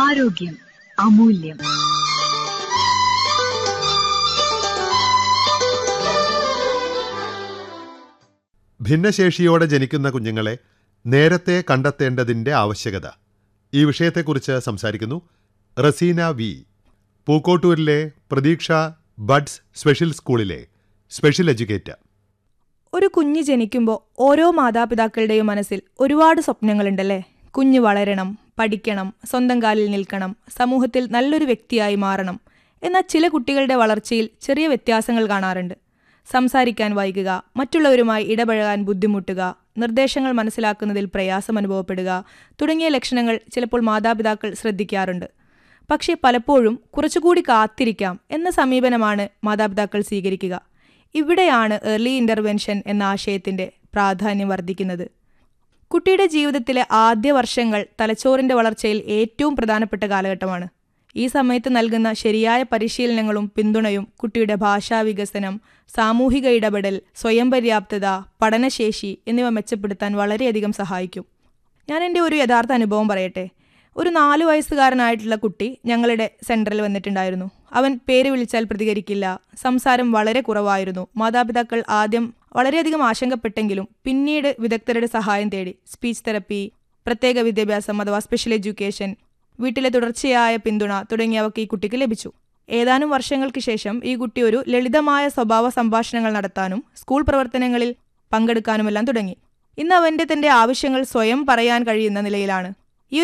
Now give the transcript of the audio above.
ആരോഗ്യം അമൂല്യം ഭിന്നശേഷിയോടെ ജനിക്കുന്ന കുഞ്ഞുങ്ങളെ നേരത്തെ കണ്ടെത്തേണ്ടതിന്റെ ആവശ്യകത ഈ വിഷയത്തെക്കുറിച്ച് സംസാരിക്കുന്നു റസീന വി പൂക്കോട്ടൂരിലെ പ്രതീക്ഷ ബഡ്സ് സ്പെഷ്യൽ സ്കൂളിലെ സ്പെഷ്യൽ എഡ്യൂക്കേറ്റർ ഒരു കുഞ്ഞ് ജനിക്കുമ്പോൾ ഓരോ മാതാപിതാക്കളുടെയും മനസ്സിൽ ഒരുപാട് സ്വപ്നങ്ങളുണ്ടല്ലേ കുഞ്ഞ് വളരണം പഠിക്കണം സ്വന്തം കാലിൽ നിൽക്കണം സമൂഹത്തിൽ നല്ലൊരു വ്യക്തിയായി മാറണം എന്നാൽ ചില കുട്ടികളുടെ വളർച്ചയിൽ ചെറിയ വ്യത്യാസങ്ങൾ കാണാറുണ്ട് സംസാരിക്കാൻ വൈകുക മറ്റുള്ളവരുമായി ഇടപഴകാൻ ബുദ്ധിമുട്ടുക നിർദ്ദേശങ്ങൾ മനസ്സിലാക്കുന്നതിൽ പ്രയാസം അനുഭവപ്പെടുക തുടങ്ങിയ ലക്ഷണങ്ങൾ ചിലപ്പോൾ മാതാപിതാക്കൾ ശ്രദ്ധിക്കാറുണ്ട് പക്ഷേ പലപ്പോഴും കുറച്ചുകൂടി കാത്തിരിക്കാം എന്ന സമീപനമാണ് മാതാപിതാക്കൾ സ്വീകരിക്കുക ഇവിടെയാണ് ഏർലി ഇന്റർവെൻഷൻ എന്ന ആശയത്തിന്റെ പ്രാധാന്യം വർദ്ധിക്കുന്നത് കുട്ടിയുടെ ജീവിതത്തിലെ ആദ്യ വർഷങ്ങൾ തലച്ചോറിന്റെ വളർച്ചയിൽ ഏറ്റവും പ്രധാനപ്പെട്ട കാലഘട്ടമാണ് ഈ സമയത്ത് നൽകുന്ന ശരിയായ പരിശീലനങ്ങളും പിന്തുണയും കുട്ടിയുടെ ഭാഷാ വികസനം സാമൂഹിക ഇടപെടൽ സ്വയം പര്യാപ്തത പഠനശേഷി എന്നിവ മെച്ചപ്പെടുത്താൻ വളരെയധികം സഹായിക്കും ഞാൻ എൻ്റെ ഒരു യഥാർത്ഥ അനുഭവം പറയട്ടെ ഒരു നാലു വയസ്സുകാരനായിട്ടുള്ള കുട്ടി ഞങ്ങളുടെ സെൻറ്ററിൽ വന്നിട്ടുണ്ടായിരുന്നു അവൻ പേര് വിളിച്ചാൽ പ്രതികരിക്കില്ല സംസാരം വളരെ കുറവായിരുന്നു മാതാപിതാക്കൾ ആദ്യം വളരെയധികം ആശങ്കപ്പെട്ടെങ്കിലും പിന്നീട് വിദഗ്ധരുടെ സഹായം തേടി സ്പീച്ച് തെറപ്പി പ്രത്യേക വിദ്യാഭ്യാസം അഥവാ സ്പെഷ്യൽ എഡ്യൂക്കേഷൻ വീട്ടിലെ തുടർച്ചയായ പിന്തുണ തുടങ്ങിയവക്ക് ഈ കുട്ടിക്ക് ലഭിച്ചു ഏതാനും വർഷങ്ങൾക്ക് ശേഷം ഈ കുട്ടി ഒരു ലളിതമായ സ്വഭാവ സംഭാഷണങ്ങൾ നടത്താനും സ്കൂൾ പ്രവർത്തനങ്ങളിൽ പങ്കെടുക്കാനുമെല്ലാം തുടങ്ങി ഇന്ന് അവൻ്റെ തൻ്റെ ആവശ്യങ്ങൾ സ്വയം പറയാൻ കഴിയുന്ന നിലയിലാണ്